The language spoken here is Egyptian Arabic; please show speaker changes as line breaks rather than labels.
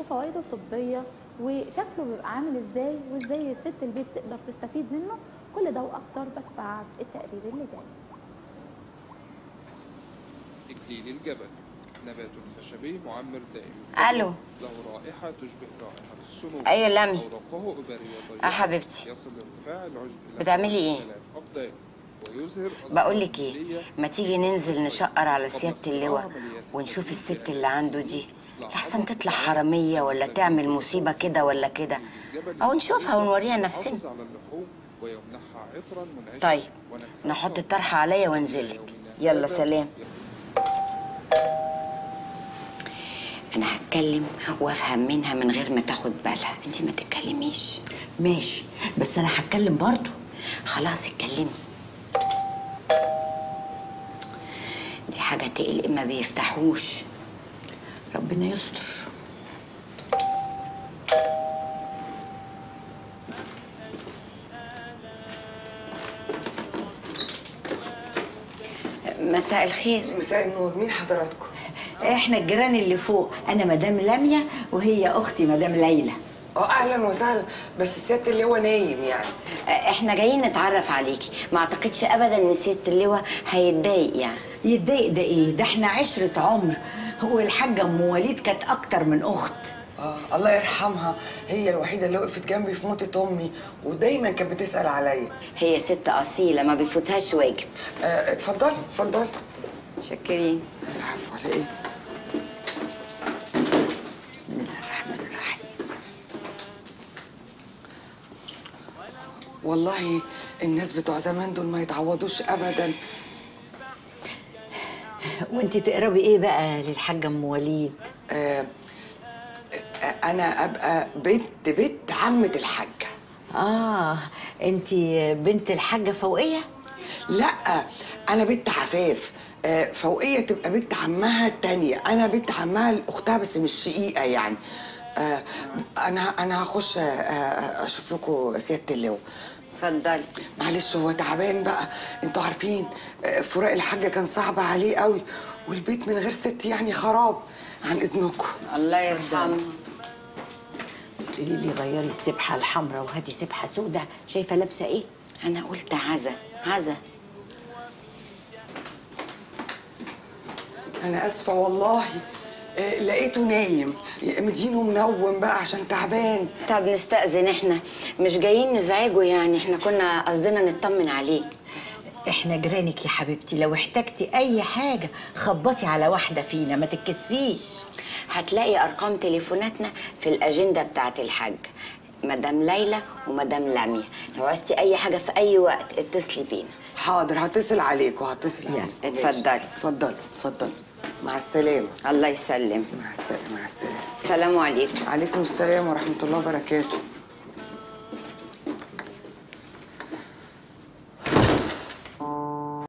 وفوائده الطبيه وشكله بيبقى عامل ازاي وازاي ست البيت تقدر تستفيد منه كل ده واكتر بس بعد التقرير اللي جاي
إكليل الجبل نبات خشبي معمر دائم
الو
له رائحة تشبه رائحة السنوب
أيوة لمي.
أوراقه إبرية ضيقة
اه حبيبتي
يصل ارتفاع العشب إلى
بتعملي إيه؟
ثلاث أقدام ويظهر
بقول لك ايه ما تيجي ننزل نشقر على سياده اللواء ونشوف الست اللي عنده دي احسن تطلع حراميه ولا تعمل مصيبه كده ولا كده او نشوفها ونوريها نفسنا
يحافظ على اللحوم ويمنحها عطرا منعشا
طيب
ونكهة
نحط الطرحه عليا وانزلك يلا سلام انا هتكلم وافهم منها من غير ما تاخد بالها انت ما تتكلميش
ماشي بس انا هتكلم برضو
خلاص اتكلمي دي حاجه تقلق ما بيفتحوش
ربنا يستر
مساء الخير
مساء النور مين حضراتكم؟
احنا الجيران اللي فوق انا مدام لميا وهي اختي مدام ليلى
اه اهلا وسهلا بس السيادة اللي هو نايم يعني
احنا جايين نتعرف عليكي ما اعتقدش ابدا ان سياده اللواء هيتضايق يعني
يتضايق ده ايه ده احنا عشرة عمر هو الحاجة ام وليد كانت اكتر من اخت
اه الله يرحمها هي الوحيدة اللي وقفت جنبي في موتة امي ودايما كانت بتسأل عليا
هي ست اصيله ما بيفوتهاش واجب
آه اتفضلي اتفضلي
شكرين
العفو على ايه؟
بسم الله الرحمن الرحيم
والله الناس بتوع زمان دول ما يتعوضوش ابدا
وانت تقربي ايه بقى للحاجة ام وليد
آه آه، انا ابقى بنت بنت عمة الحاجة
اه انت بنت الحاجة فوقية
لا انا بنت عفاف آه، فوقيه تبقى بنت عمها التانية انا بنت عمها لاختها بس مش شقيقه يعني آه، انا انا هخش آه، آه، اشوف لكم سياده اللواء
اتفضلي
معلش هو تعبان بقى انتوا عارفين آه، فراق الحاجه كان صعب عليه قوي والبيت من غير ست يعني خراب عن اذنكم
الله يرحمها
تقولي لي غيري السبحة الحمراء وهاتي سبحة سوداء شايفة لابسة ايه
انا قلت عزا عزا
انا اسفه والله آه، لقيته نايم مدينه منوم بقى عشان تعبان
طب نستأذن احنا مش جايين نزعجه يعني احنا كنا قصدنا نطمن عليه
احنا جيرانك يا حبيبتي لو احتجتي اي حاجة خبطي على واحدة فينا ما تتكسفيش
هتلاقي ارقام تليفوناتنا في الاجنده بتاعت الحاج مدام ليلى ومدام لميا لو عوزتي اي حاجه في اي وقت اتصلي بينا
حاضر هتصل عليكم هتصل
يعني.
عليكم
اتفضلي.
اتفضلي اتفضلي مع السلامة
الله يسلم
مع السلامة مع السلامة
السلام عليكم
عليكم السلام ورحمة الله وبركاته